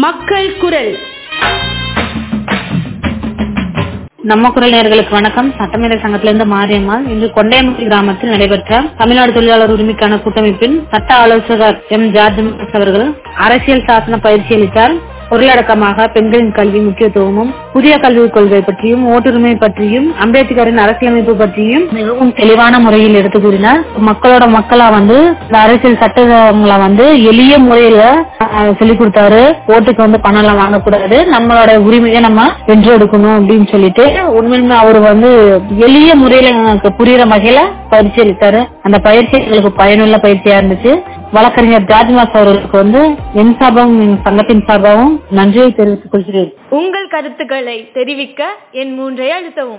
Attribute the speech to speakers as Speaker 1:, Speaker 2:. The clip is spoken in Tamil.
Speaker 1: மக்கள் குரல்
Speaker 2: நம்ம குரல் நேர்களுக்கு வணக்கம் சட்டமேதை சங்கத்திலிருந்து மாரியம்மாள் இன்று கொண்டையம்பட்டி கிராமத்தில் நடைபெற்ற தமிழ்நாடு தொழிலாளர் உரிமைக்கான கூட்டமைப்பின் சட்ட ஆலோசகர் எம் ஜார்ஜ் மார்க்ஸ் அவர்கள் அரசியல் சாசன பயிற்சி அளித்தார் பொருளடக்கமாக பெண்களின் கல்வி முக்கியத்துவமும் புதிய கல்விக் கொள்கை பற்றியும் ஓட்டுரிமை பற்றியும் அம்பேத்கரின் அரசியலமைப்பு பற்றியும் மிகவும் தெளிவான முறையில் எடுத்து கூறினார் மக்களோட மக்களா வந்து இந்த அரசியல் சட்டங்களை வந்து எளிய முறையில அஹ், சொல்லிக் கொடுத்தாரு ஓட்டுக்கு வந்து பணம் எல்லாம் வாங்கக்கூடாது நம்மளோட உரிமையை நம்ம வென்று எடுக்கணும் அப்படின்னு சொல்லிட்டு உண்மையுமே அவர் வந்து எளிய முறையில எனக்கு புரியுற வகையில பயிற்சி அளித்தாரு அந்த பயிற்சி எங்களுக்கு பயனுள்ள பயிற்சியா இருந்துச்சு வழக்கறிஞர் ஜார்ஜ்மாஸ் அவர்களுக்கு வந்து என் சார்பாகவும் என் சங்கத்தின் சார்பாகவும் நன்றியை தெரிவித்துக் கொள்கிறேன்
Speaker 1: உங்கள் கருத்துக்களை தெரிவிக்க என் மூன்றை அழுத்தவும்